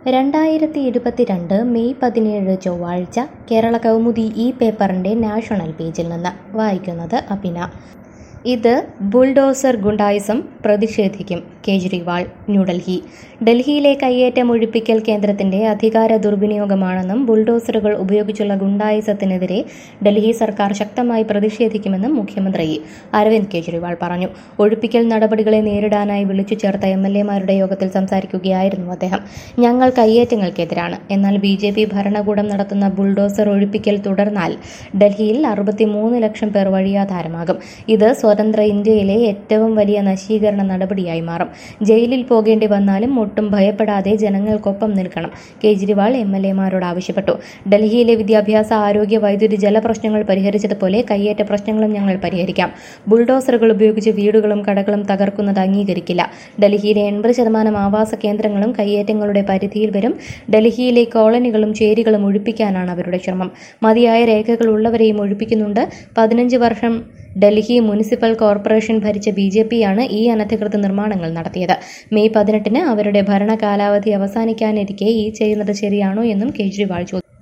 രണ്ടായിരത്തി ഇരുപത്തിരണ്ട് മെയ് പതിനേഴ് ചൊവ്വാഴ്ച കേരള കൗമുദി ഈ പേപ്പറിൻ്റെ നാഷണൽ പേജിൽ നിന്ന് വായിക്കുന്നത് അഭിന ഇത് ബുൾഡോസർ ഗുണ്ടായിസം പ്രതിഷേധിക്കും കേജ്രിവാൾ ന്യൂഡൽഹി ഡൽഹിയിലെ കയ്യേറ്റം ഒഴിപ്പിക്കൽ കേന്ദ്രത്തിന്റെ അധികാര ദുർവിനിയോഗമാണെന്നും ബുൾഡോസറുകൾ ഉപയോഗിച്ചുള്ള ഗുണ്ടായിസത്തിനെതിരെ ഡൽഹി സർക്കാർ ശക്തമായി പ്രതിഷേധിക്കുമെന്നും മുഖ്യമന്ത്രി അരവിന്ദ് കെജ്രിവാൾ പറഞ്ഞു ഒഴിപ്പിക്കൽ നടപടികളെ നേരിടാനായി വിളിച്ചു ചേർത്ത എം എൽ എമാരുടെ യോഗത്തിൽ സംസാരിക്കുകയായിരുന്നു അദ്ദേഹം ഞങ്ങൾ കയ്യേറ്റങ്ങൾക്കെതിരാണ് എന്നാൽ ബി ജെ പി ഭരണകൂടം നടത്തുന്ന ബുൾഡോസർ ഒഴിപ്പിക്കൽ തുടർന്നാൽ ഡൽഹിയിൽ അറുപത്തിമൂന്ന് ലക്ഷം പേർ വഴിയാധാരമാകും ഇത് സ്വതന്ത്ര ഇന്ത്യയിലെ ഏറ്റവും വലിയ നശീകരണ നടപടിയായി മാറും ജയിലിൽ പോകേണ്ടി വന്നാലും ഒട്ടും ഭയപ്പെടാതെ ജനങ്ങൾക്കൊപ്പം നിൽക്കണം കേജ്രിവാൾ എം എൽ എമാരോട് ആവശ്യപ്പെട്ടു ഡൽഹിയിലെ വിദ്യാഭ്യാസ ആരോഗ്യ വൈദ്യുതി ജല പ്രശ്നങ്ങൾ പരിഹരിച്ചതുപോലെ കയ്യേറ്റ പ്രശ്നങ്ങളും ഞങ്ങൾ പരിഹരിക്കാം ബുൾഡോസറുകൾ ഉപയോഗിച്ച് വീടുകളും കടകളും തകർക്കുന്നത് അംഗീകരിക്കില്ല ഡൽഹിയിലെ എൺപത് ശതമാനം ആവാസ കേന്ദ്രങ്ങളും കയ്യേറ്റങ്ങളുടെ പരിധിയിൽ വരും ഡൽഹിയിലെ കോളനികളും ചേരികളും ഒഴിപ്പിക്കാനാണ് അവരുടെ ശ്രമം മതിയായ രേഖകൾ ഉള്ളവരെയും ഒഴിപ്പിക്കുന്നുണ്ട് പതിനഞ്ച് വർഷം ഡൽഹി മുനിസിപ്പൽ കോർപ്പറേഷൻ ഭരിച്ച ബി ജെ പിയാണ് ഈ അനധികൃത നിർമ്മാണങ്ങൾ നടത്തിയത് മെയ് പതിനെട്ടിന് അവരുടെ ഭരണ കാലാവധി അവസാനിക്കാനിരിക്കെ ഈ ചെയ്യുന്നത് ശരിയാണോ എന്നും കേജ്രിവാൾ ചോദിച്ചു